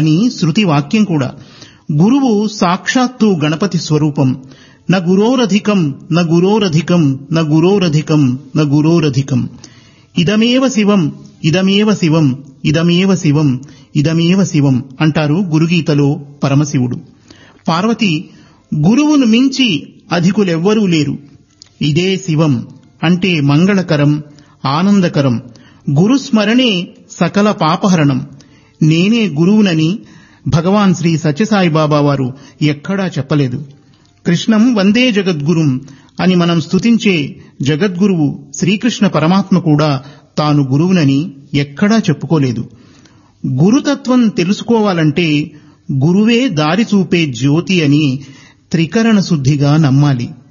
అని శృతి వాక్యం కూడా గురువు సాక్షాత్తు గణపతి స్వరూపం న గురోరధికం న గురోరధికం న గురోరధికం న గురోరధికం ఇదమేవ శివం ఇదమేవ శివం ఇదమేవ శివం ఇదమేవ శివం అంటారు గురుగీతలో పరమశివుడు పార్వతి గురువును మించి అధికులెవ్వరూ లేరు ఇదే శివం అంటే మంగళకరం ఆనందకరం గురుస్మరణే సకల పాపహరణం నేనే గురువునని భగవాన్ శ్రీ సత్యసాయిబాబా వారు ఎక్కడా చెప్పలేదు కృష్ణం వందే జగద్గురుం అని మనం స్తుతించే జగద్గురువు శ్రీకృష్ణ పరమాత్మ కూడా తాను గురువునని ఎక్కడా చెప్పుకోలేదు గురుతత్వం తెలుసుకోవాలంటే గురువే దారి చూపే జ్యోతి అని త్రికరణ శుద్ధిగా నమ్మాలి